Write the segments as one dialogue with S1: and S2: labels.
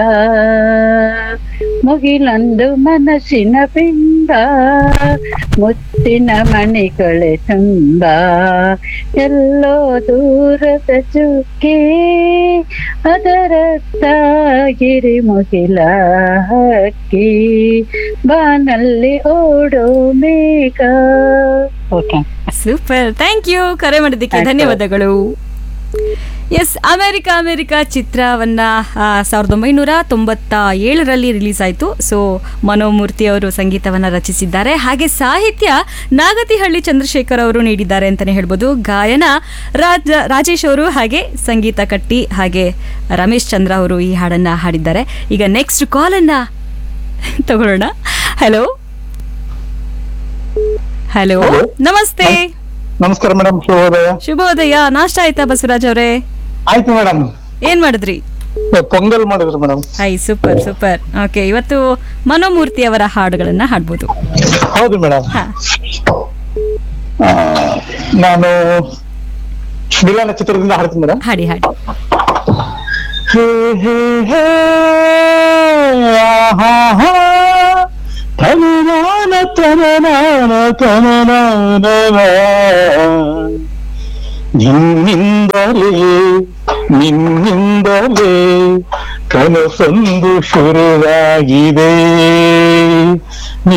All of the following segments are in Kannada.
S1: ಮುಗಿಲೊಂದು ಮನಸ್ಸಿನ ಬಿಂಬ ಮುತ್ತಿನ ಮಣಿಗಳೇ ತುಂಬ ಎಲ್ಲೋ ದೂರದ ಚುಕ್ಕಿ ಅದರತ್ತ ಗಿರಿ ಮುಗಿಲ ಹಕ್ಕಿ ಬಾನಲ್ಲಿ ಓಡೋ ಮೇಘ ಓಕೆ
S2: ಸೂಪರ್ ಥ್ಯಾಂಕ್ ಯು ಕರೆ ಮಾಡಿದ್ದಕ್ಕೆ
S1: Thank you.
S2: ಧನ್ಯವಾದಗಳು ಎಸ್ ಅಮೆರಿಕ ಅಮೆರಿಕ ಚಿತ್ರವನ್ನ ಆ, ಸಾವಿರದ ಒಂಬೈನೂರ ತೊಂಬತ್ತ ಏಳರಲ್ಲಿ ರಿಲೀಸ್ ಆಯಿತು ಸೊ ಮನೋಮೂರ್ತಿ ಅವರು ಸಂಗೀತವನ್ನ ರಚಿಸಿದ್ದಾರೆ ಹಾಗೆ ಸಾಹಿತ್ಯ ನಾಗತಿಹಳ್ಳಿ ಚಂದ್ರಶೇಖರ್ ಅವರು ನೀಡಿದ್ದಾರೆ ಅಂತಲೇ ಹೇಳ್ಬೋದು ಗಾಯನ ರಾಜ ರಾಜೇಶ್ ಅವರು ಹಾಗೆ ಸಂಗೀತ ಕಟ್ಟಿ ಹಾಗೆ ರಮೇಶ್ ಚಂದ್ರ ಅವರು ಈ ಹಾಡನ್ನ ಹಾಡಿದ್ದಾರೆ ಈಗ ನೆಕ್ಸ್ಟ್ ಕಾಲನ್ನ ತಗೊಳ್ಳೋಣ ಹಲೋ ಹಲೋ
S3: Hello.
S2: ನಮಸ್ತೆ
S3: ನಮಸ್ಕಾರ ಮೇಡಮ್ ಶುಭೋದಯ
S2: ಶುಭೋದಯ ನಾಷ್ಟ ಆಯ್ತಾ ಬಸವರಾಜ್ ಅವರೇ
S3: ಆಯ್ತು ಮೇಡಮ್
S2: ಏನ್ ಮಾಡಿದ್ರಿ
S3: ಪೊಂಗಲ್ ಮಾಡಿದ್ರು madam
S2: hi super super okay ಇವತ್ತು ಮನೋಮೂರ್ತಿ ಅವರ ಹಾಡುಗಳನ್ನ ಹಾಡ್ಬೋದು
S3: ಹೌದು ಮೇಡಮ್
S2: ಹಾ
S3: ನಾನು ಬಿಲಾನ ಚಿತ್ರದಿಂದ ಹಾಡ್ತೀನಿ ಮೇಡಮ್
S2: ಹಾಡಿ ಹಾಡಿ
S3: ಹೇ ಹೇ ಹೇ ಆಹಾ ಹಾ ತನನಾನ ತನನಾನ ತನನಾನ ನಿನ್ನಿಂದಲೇ ನಿನ್ನಿಂದಲೇ ಕನಸೊಂದು ಶುರುವಾಗಿದೆ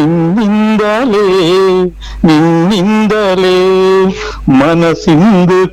S3: ನಿನ್ನಿಂದಲೇ ನಿನ್ನಿಂದಲೇ ಮನಸ್ಸಿಂದು